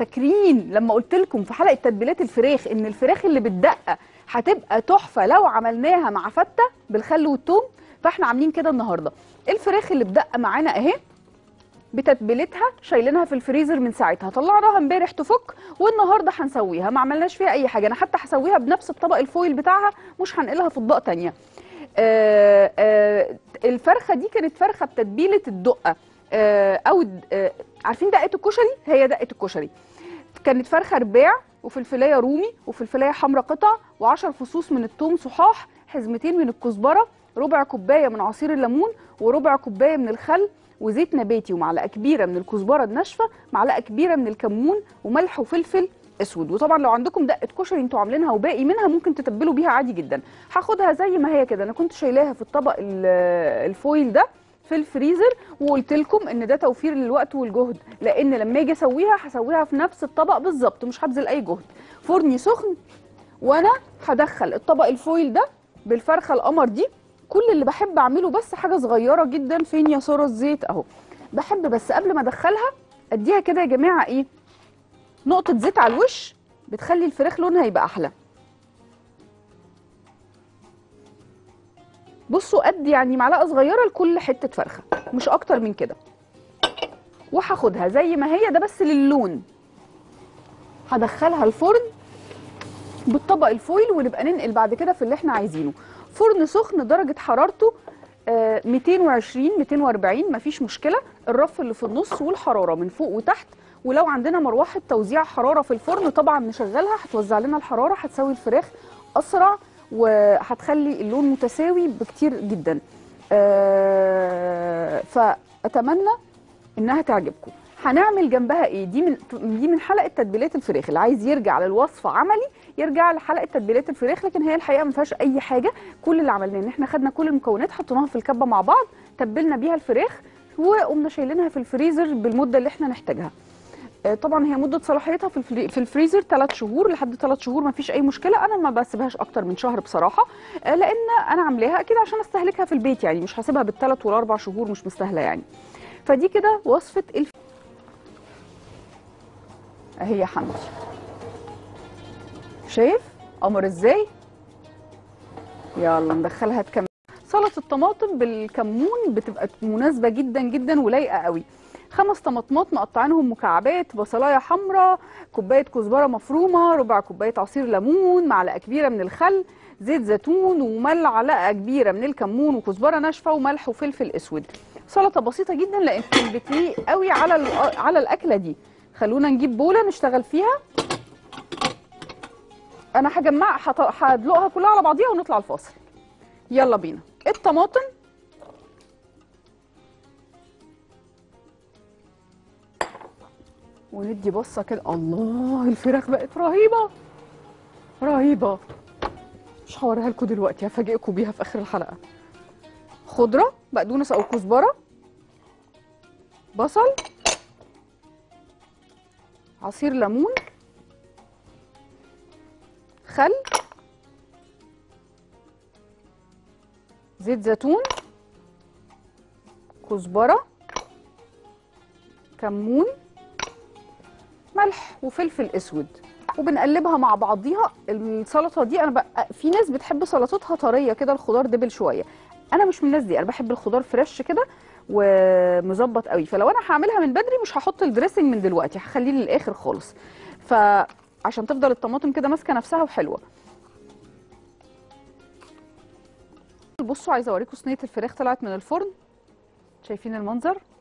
فاكرين لما قلت لكم في حلقه تتبيلات الفراخ ان الفراخ اللي بالدقه هتبقى تحفه لو عملناها مع فته بالخل والثوم فاحنا عاملين كده النهارده الفراخ اللي بدقه معانا اهي بتتبيلتها شايلينها في الفريزر من ساعتها طلعناها امبارح تفك والنهارده هنسويها ما عملناش فيها اي حاجه انا حتى هسويها بنفس الطبق الفويل بتاعها مش هنقلها في اطباق تانية آه آه الفرخه دي كانت فرخه بتتبيله الدقه آه او د- آه عارفين دقه الكشري هي دقه الكشري كانت فرخه رباع وفلفلايه رومي وفلفلايه حمراء قطع و10 فصوص من الثوم صحاح حزمتين من الكزبره ربع كوبايه من عصير الليمون وربع كوبايه من الخل وزيت نباتي ومعلقه كبيره من الكزبره الناشفه معلقه كبيره من الكمون وملح وفلفل اسود وطبعا لو عندكم دقه كشري انتوا عاملينها وباقي منها ممكن تتبلوا بيها عادي جدا هاخدها زي ما هي كده انا كنت شايلاها في الطبق ال- الفويل ده في الفريزر وقلت لكم ان ده توفير للوقت والجهد لان لما اجي اسويها هسويها في نفس الطبق بالظبط مش هبذل اي جهد فرني سخن وانا هدخل الطبق الفويل ده بالفرخه القمر دي كل اللي بحب اعمله بس حاجه صغيره جدا فين يا ساره الزيت اهو بحب بس قبل ما ادخلها اديها كده يا جماعه ايه نقطه زيت على الوش بتخلي الفراخ لونها يبقى احلى بصوا قد يعني معلقه صغيره لكل حته فرخه مش اكتر من كده وهاخدها زي ما هي ده بس للون هدخلها الفرن بالطبق الفويل ونبقى ننقل بعد كده في اللي احنا عايزينه فرن سخن درجه حرارته آه، 220 240 مفيش مشكله الرف اللي في النص والحراره من فوق وتحت ولو عندنا مروحه توزيع حراره في الفرن طبعا نشغلها هتوزع لنا الحراره هتسوي الفراخ اسرع وهتخلي اللون متساوي بكتير جدا آه، فاتمنى انها تعجبكم هنعمل جنبها ايه دي من دي من حلقه تتبيلات الفراخ اللي عايز يرجع للوصفه عملي يرجع لحلقه تتبيلات الفراخ لكن هي الحقيقه ما فيهاش اي حاجه كل اللي عملناه ان احنا خدنا كل المكونات حطيناها في الكبه مع بعض تبلنا بيها الفراخ وقمنا شايلينها في الفريزر بالمده اللي احنا نحتاجها آه، طبعا هي مده صلاحيتها في الفري- في الفريزر 3 شهور لحد 3 شهور ما فيش اي مشكله انا ما بسيبهاش اكتر من شهر بصراحه آه، لان انا عاملاها اكيد عشان استهلكها في البيت يعني مش هسيبها بالثلاث والاربع شهور مش مستاهله يعني فدي كده وصفه الف... اهي يا حمدي شايف قمر ازاي يلا ندخلها تكمل سلطه الطماطم بالكمون بتبقى مناسبه جدا جدا ولايقه قوي خمس طماطمات مقطعينهم مكعبات بصلايه حمراء كوبايه كزبره مفرومه ربع كوبايه عصير ليمون معلقه كبيره من الخل زيت زيتون ومعلقه كبيره من الكمون وكزبره ناشفه وملح وفلفل اسود سلطه بسيطه جدا لان بتليق قوي على ال- على الاكله دي خلونا نجيب بوله نشتغل فيها انا هجمع هط- هدلقها كلها على بعضيها ونطلع الفاصل يلا بينا الطماطم وندي بصه كده الله الفراخ بقت رهيبه رهيبه مش هوريها لكم دلوقتي هفاجئكم بيها في اخر الحلقه خضره بقدونس او كزبره بصل عصير ليمون خل زيت زيتون كزبره كمون ملح وفلفل اسود وبنقلبها مع بعضيها السلطه دي انا بقى في ناس بتحب سلطتها طريه كده الخضار دبل شويه انا مش من الناس دي انا بحب الخضار فريش كده ومظبط قوي فلو انا هعملها من بدري مش هحط الدريسنج من دلوقتي هخليه للاخر خالص فعشان تفضل الطماطم كده ماسكه نفسها وحلوه بصوا عايزه اوريكم صينيه الفراخ طلعت من الفرن شايفين المنظر